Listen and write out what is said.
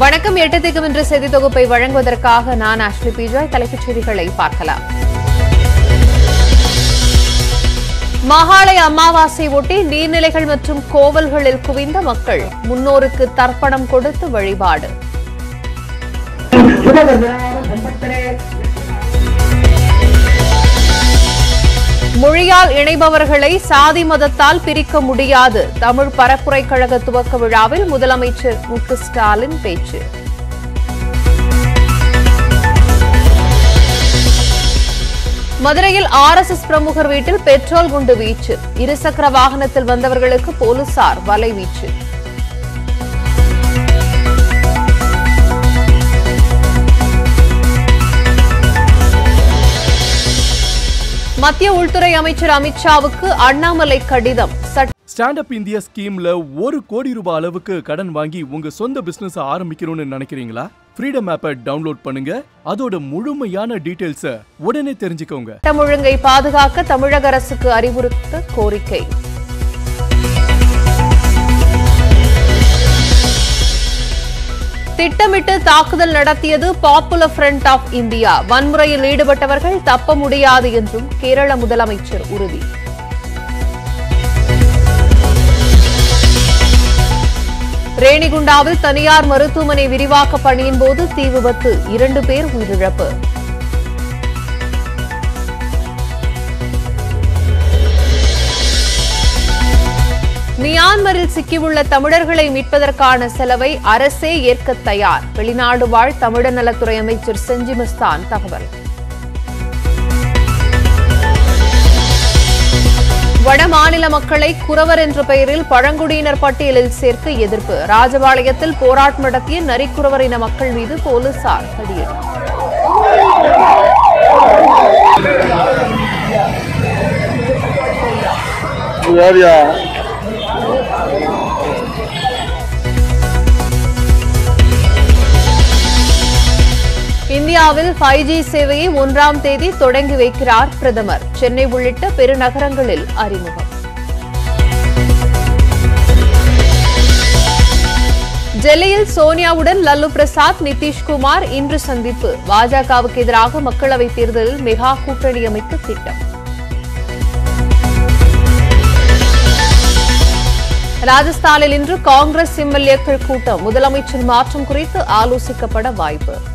வணக்கம் எட்டு திக்கும் என்ற செய்தி தொகுப்பை வழங்குவதற்காக நான் ஆஷ்லி பிஜாய் தலைப்புச் செய்திகளை பார்க்கலாம் மகாலய அமாவாசை ஒட்டி நீர்நிலைகள் மற்றும் கோவில்களில் குவிந்த மக்கள் முன்னோருக்கு தர்ப்பணம் கொடுத்து வழிபாடு மொழியால் இணைபவர்களை சாதி மதத்தால் பிரிக்க முடியாது தமிழ் பரப்புரை கழக துவக்க விழாவில் முதலமைச்சர் மு க ஸ்டாலின் பேச்சு மதுரையில் ஆர்எஸ்எஸ் பிரமுகர் வீட்டில் பெட்ரோல் குண்டு வீச்சு இருசக்கர வாகனத்தில் வந்தவர்களுக்கு போலீசார் வலைவீச்சு மத்திய உள்துறை அமைச்சர் அமித்ஷாவுக்கு அண்ணாமலை கடிதம் சட்ட ஸ்டாண்ட் அப் இந்தியா ஸ்கீம்ல ஒரு கோடி ரூபாய் அளவுக்கு கடன் வாங்கி உங்க சொந்த பிசினஸ் ஆரம்பிக்கணும்னு நினைக்கிறீங்களா ஃப்ரீடம் ஆப்பை டவுன்லோட் பண்ணுங்க அதோட முழுமையான டீடைல்ஸ உடனே தெரிஞ்சுக்கோங்க சட்டம் ஒழுங்கை பாதுகாக்க தமிழக அரசுக்கு அறிவுறுத்த கோரிக்கை திட்டமிட்டு தாக்குதல் நடத்தியது பாப்புலர் ஃப்ரண்ட் ஆஃப் இந்தியா வன்முறையில் ஈடுபட்டவர்கள் தப்ப முடியாது என்றும் கேரள முதலமைச்சர் உறுதி ரேணிகுண்டாவில் தனியார் மருத்துவமனை விரிவாக்க பணியின் போது தீ விபத்து இரண்டு பேர் உயிரிழப்பு மியான்மரில் சிக்கியுள்ள தமிழர்களை மீட்பதற்கான செலவை அரசே ஏற்க தயார் வெளிநாடு வாழ் தமிழர் நலத்துறை அமைச்சர் செஞ்சி மஸ்தான் தகவல் வட மாநில மக்களை குறவர் என்ற பெயரில் பழங்குடியினர் பட்டியலில் சேர்க்க எதிர்ப்பு ராஜபாளையத்தில் போராட்டம் நடத்திய நரிக்குறவர் இன மக்கள் மீது போலீசார் தடியடி யாரியா இந்தியாவில் ஃபைவ் ஜி சேவையை ஒன்றாம் தேதி தொடங்கி வைக்கிறார் பிரதமர் சென்னை உள்ளிட்ட பெருநகரங்களில் அறிமுகம் டெல்லியில் சோனியாவுடன் லல்லு பிரசாத் நிதிஷ்குமார் இன்று சந்திப்பு பாஜகவுக்கு எதிராக மக்களவைத் தேர்தலில் மெகா கூட்டணி அமைக்க திட்டம் ராஜஸ்தானில் இன்று காங்கிரஸ் எம்எல்ஏக்கள் கூட்டம் முதலமைச்சர் மாற்றம் குறித்து ஆலோசிக்கப்பட வாய்ப்பு